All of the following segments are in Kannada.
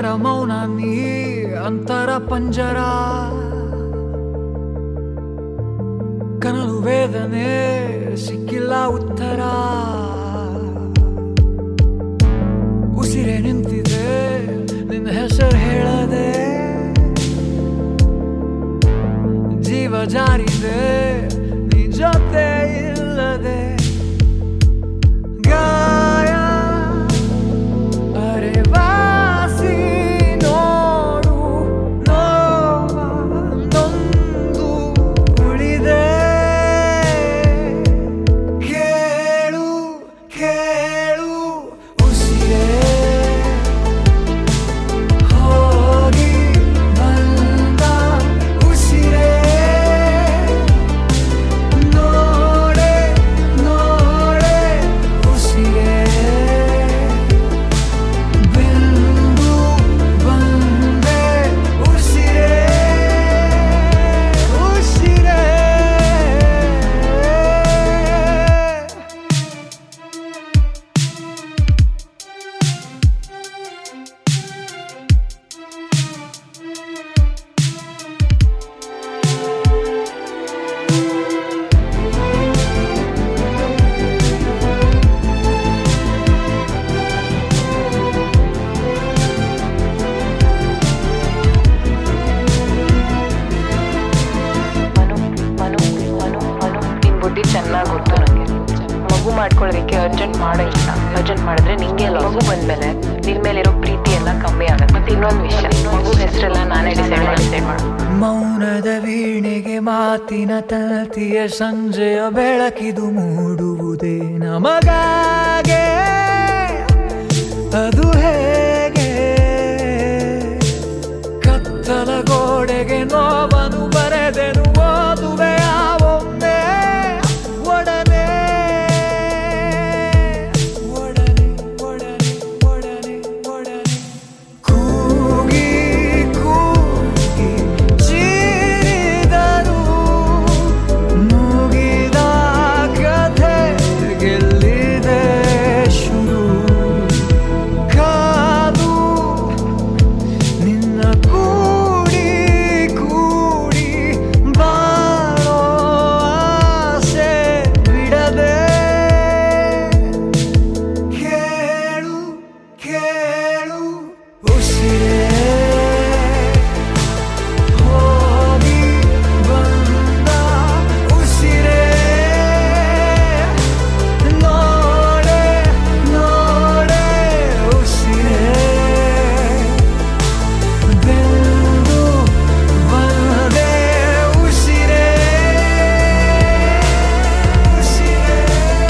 ಮೌನ ನೀ ಅಂತರ ಪಂಜರ ಕನಲು ವೇದನೆ ಸಿಕ್ಕಿಲ್ಲ ಉತ್ತರ ಉಸಿರೇ ನಿಂತಿದೆ ನಿನ್ನ ಹೆಸರು ಹೇಳದೆ ಜೀವ ಜಾರಿದೆ ನೀ ಜೊತೆ ಇಲ್ಲದೆ ಗಾಯ ಅರೆ ವಾಸಿ ನೋಡು ನೋವ ನೊಂದು ಉಳಿದೆ ಕೇಳು ಕೇಳು ಉಸಿರೇ ಹೋಗಿ ಬಂದ ಉಸಿರೇ ನೋಡೆ ನೋಡೆ ಉಸಿರೇ ಬಿಂದು ಬಂದೆ ಉಸಿರೇ ಉಸಿರೇ ಮನು ಮನು ಮನು ಮನು ನಿನ್ ಬುದ್ಧಿ ಚೆನ್ನಾಗಿ ಗೊತ್ತು ನನಗೆ ಮಗು ಮಾಡ್ಕೊಳ್ಳೋದಕ್ಕೆ ಅರ್ಜೆಂಟ್ ಮಾಡೋಲ್ಲ ಅರ್ಜೆಂಟ್ ಮಾಡಿದ್ರೆ ನಿಂಗೆ ಮಗು ಬಂದ್ಮೇಲೆ ನಿನ್ ಮೇಲಿರೋ ಪ್ರೀತಿ ಎಲ್ಲ ಕಮ್ಮಿ ಆಗುತ್ತೆ ಮತ್ತೆ ಇನ್ನೊಂದು ವಿಷಯ ಮಗು ಹೆಸರೆಲ್ಲ ನಾನೇ ಡಿಸೈಡ್ ಮಾಡಿ ಡಿಸೈಡ್ ಮಾಡು ಮೌನದ ವೀಣೆಗೆ ಮಾತಿನ ತಲತಿಯ ಸಂಜೆಯ ಬೆಳಕಿದು ಮೂಡುವುದೇ ನಮಗಾಗೆ ಅದು ಹೇಗೆ ಕತ್ತಲ ಗೋಡೆಗೆ ನೋವನು ಬರೆದೆನು ಓದುವೆ ಒಮ್ಮೆ ಒಡನೆ ಒಡನೆ ಒಡನೆ ಒಡನೆ ಒಡನೆ ಕೂಗಿ ಕೂಗಿ ಚೀರಿದರು ಮುಗಿದ ಕಥೆ ಗೆಲ್ಲಿದೆ ಶುರು ಕಾದು ನಿನ್ನ ಕೂಡಿ ಕೂಡಿ ಬಾಳೋ ಆಸೆ ಬಿಡದೆ ಕೇಳು ಕೇಳು ಉಸಿರೇ ಹೋಗಿ ಬಂದ ಉಸಿರೇ ನೋಡೆ ನೋಡೆ ಉಸಿರೇ ಬೆಂದು ಬಂದೆ ಉಸಿರೇ ಉಸಿರೇ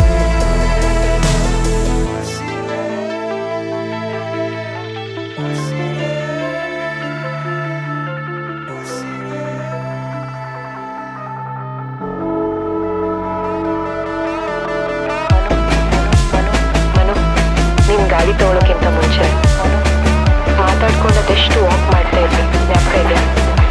ಮನು ನೀನ್ ಗಾಡಿ ತಗೊಳ್ಳೋಕ್ಕಿಂತ ಮುಂಚೆ ಮನು ಮಾತಾಡ್ಕೊಂಡದೆಷ್ಟು ವಾಕ್ ಮಾಡ್ತಾ ಇದ್ವಿ ಜ್ಞಾಪಕ ಇದೆ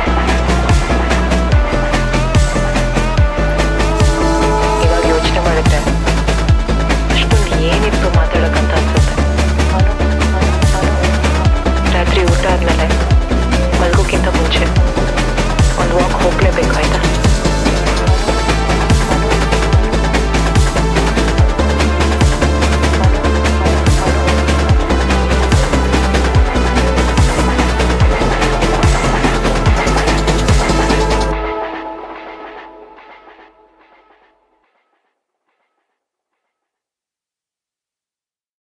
ಇವಾಗ ಯೋಚನೆ ಮಾಡಿದ್ರೆ ಅಷ್ಟೊಂದು ಏನಿತ್ತು ಮಾತಾಡೋಕ್ಕಂತ ಅನ್ಸುತ್ತೆ ಮನು ಮನು ಮನು ರಾತ್ರಿ ಊಟ ಆದ್ಮೇಲೆ ಮಲ್ಗೋಕ್ಕಿಂತ ಮುಂಚೆ